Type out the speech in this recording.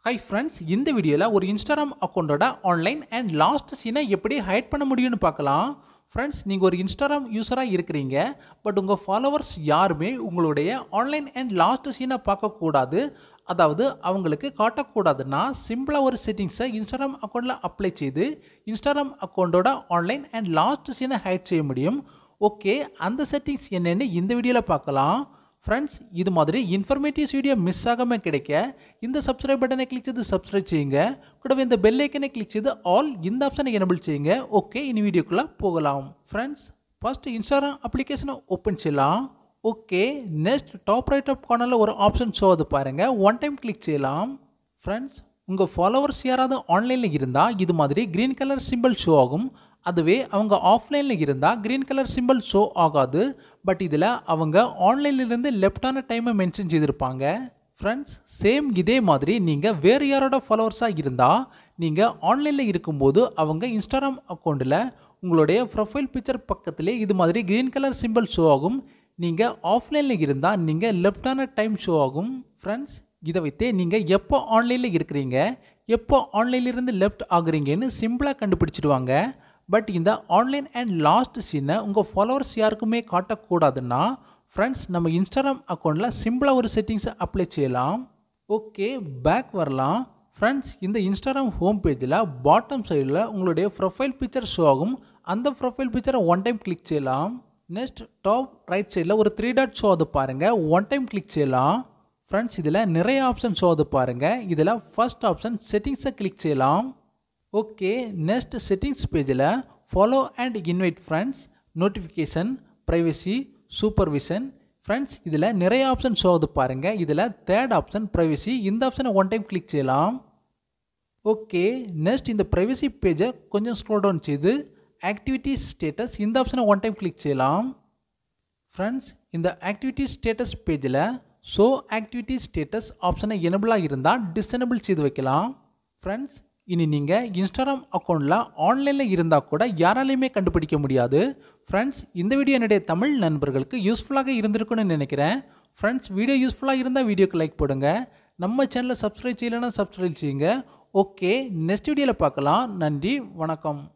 hi friends இந்த வீடியோவில் ஒரு இன்ஸ்டாகிராம் அக்கௌண்ட்டோட ஆன்லைன் அண்ட் லாஸ்ட் சீனை எப்படி ஹைட் பண்ண முடியும்னு பார்க்கலாம் ஃப்ரெண்ட்ஸ் நீங்கள் ஒரு இன்ஸ்டாகிராம் யூஸராக இருக்கிறீங்க பட் உங்கள் ஃபாலோவர்ஸ் யாருமே உங்களுடைய ஆன்லைன் அண்ட் லாஸ்ட் சீனை பார்க்கக்கூடாது அதாவது அவங்களுக்கு காட்டக்கூடாதுன்னா சிம்பிளாக ஒரு செட்டிங்ஸை இன்ஸ்டாகிராம் அக்கௌண்ட்டில் அப்ளை செய்து இன்ஸ்டாகிராம் அக்கௌண்ட்டோட ஆன்லைன் அண்ட் லாஸ்ட் சீனை ஹைட் செய்ய முடியும் ஓகே அந்த செட்டிங்ஸ் என்னென்னு இந்த வீடியோவில் பார்க்கலாம் ஃப்ரெண்ட்ஸ் இது மாதிரி இன்ஃபர்மேட்டிவ்ஸ் வீடியோ மிஸ் ஆகாமல் கிடைக்க இந்த சப்ஸ்கிரைப் பட்டனை கிளிக் செய்து சப்ஸ்கிரைப் செய்யுங்க கூடவே இந்த பெல் ஐக்கனை கிளிக் செய்து ஆல் இந்த ஆப்ஷனை எனபிள் செய்யுங்க ஓகே இனி வீடியோக்குள்ளே போகலாம் ஃப்ரெண்ட்ஸ் ஃபர்ஸ்ட் இன்ஸ்டாகிராம் அப்ளிகேஷனை ஓப்பன் செய்யலாம் okay next top right of கார்னரில் ஒரு ஆப்ஷன் ஷோ அது பாருங்கள் ஒன் டைம் கிளிக் செய்யலாம் ஃப்ரெண்ட்ஸ் உங்கள் ஃபாலோவர்ஸ் யாராவது ஆன்லைனில் இருந்தால் இது மாதிரி க்ரீன் கலர் சிம்பிள் ஷோ ஆகும் அதுவே அவங்க ஆஃப்லைனில் இருந்தால் க்ரீன் கலர் சிம்பிள் ஷோ ஆகாது பட் இதில் அவங்க ஆன்லைன்லேருந்து லெஃப்டான டைமை மென்ஷன் செய்திருப்பாங்க ஃப்ரெண்ட்ஸ் சேம் இதே மாதிரி நீங்கள் வேறு யாரோட ஃபாலோவர்ஸாக இருந்தால் நீங்கள் ஆன்லைனில் இருக்கும்போது அவங்க இன்ஸ்டாகிராம் அக்கௌண்ட்டில் உங்களுடைய ப்ரொஃபைல் பிக்சர் பக்கத்திலே இது மாதிரி க்ரீன் கலர் சிம்பிள் ஷோ ஆகும் நீங்கள் ஆஃப்லைனில் இருந்தால் நீங்கள் லெஃப்டான டைம் ஷோ ஆகும் ஃப்ரெண்ட்ஸ் இதை வைத்தே நீங்கள் எப்போ ஆன்லைனில் இருக்கிறீங்க எப்போ ஆன்லைன்லேருந்து லெஃப்ட் ஆகுறீங்கன்னு சிம்பிளாக கண்டுபிடிச்சிடுவாங்க பட் இந்த ஆன்லைன் அண்ட் லாஸ்ட் சீனை உங்கள் ஃபாலோவர்ஸ் யாருக்குமே காட்டக்கூடாதுன்னா ஃப்ரெண்ட்ஸ் நம்ம இன்ஸ்டாகிராம் அக்கௌண்ட்டில் சிம்பிளாக ஒரு செட்டிங்ஸை அப்ளை செய்யலாம் ஓகே பேக் வரலாம் ஃப்ரெண்ட்ஸ் இந்த இன்ஸ்டாகிராம் ஹோம் பேஜில் பாட்டம் சைடில் உங்களுடைய ப்ரொஃபைல் பிக்சர் ஷோ ஆகும் அந்த ப்ரொஃபைல் பிக்சரை ஒன் டைம் கிளிக் செய்யலாம் நெக்ஸ்ட் டாப் ரைட் சைடில் ஒரு த்ரீ டாட் ஷோ அது பாருங்கள் ஒன் டைம் கிளிக் செய்யலாம் ஃப்ரெண்ட்ஸ் இதில் நிறைய ஆப்ஷன் ஷோ அது பாருங்கள் இதில் ஃபர்ஸ்ட் ஆப்ஷன் செட்டிங்ஸை கிளிக் செய்யலாம் ஓகே நெக்ஸ்ட் செட்டிங்ஸ் பேஜில் follow and invite friends notification privacy supervision friends இதில் நிறைய ஆப்ஷன் ஷோ ஆகுது பாருங்கள் இதில் தேர்ட் ஆப்ஷன் ப்ரைவசி இந்த ஆப்ஷனை ஒன் டைம் கிளிக் செய்யலாம் ஓகே நெக்ஸ்ட் இந்த ப்ரைவசி பேஜை கொஞ்சம் ஸ்க்ரோல் டவுன் செய்து ஆக்டிவிட்டிஸ் ஸ்டேட்டஸ் இந்த ஆப்ஷனை ஒன் டைம் கிளிக் செய்யலாம் ஃப்ரெண்ட்ஸ் இந்த ஆக்டிவிட்டி ஸ்டேட்டஸ் பேஜில் ஷோ ஆக்டிவிட்டி ஸ்டேட்டஸ் ஆப்ஷனை எனபிளாக இருந்தால் டிசனபிள் செய்து வைக்கலாம் ஃப்ரெண்ட்ஸ் இனி நீங்கள் இன்ஸ்டாகிராம் அக்கௌண்ட்டில் ஆன்லைனில் இருந்தால் கூட யாராலையுமே கண்டுபிடிக்க முடியாது ஃப்ரெண்ட்ஸ் இந்த வீடியோ என்னுடைய தமிழ் நண்பர்களுக்கு யூஸ்ஃபுல்லாக இருந்திருக்குன்னு நினைக்கிறேன் ஃப்ரெண்ட்ஸ் வீடியோ யூஸ்ஃபுல்லாக இருந்தால் வீடியோக்கு லைக் போடுங்க நம்ம சேனலை சப்ஸ்கிரைப் செய்யலைன்னா சப்ஸ்கிரைப் செய்யுங்க ஓகே நெக்ஸ்ட் வீடியோவில் பார்க்கலாம் நன்றி வணக்கம்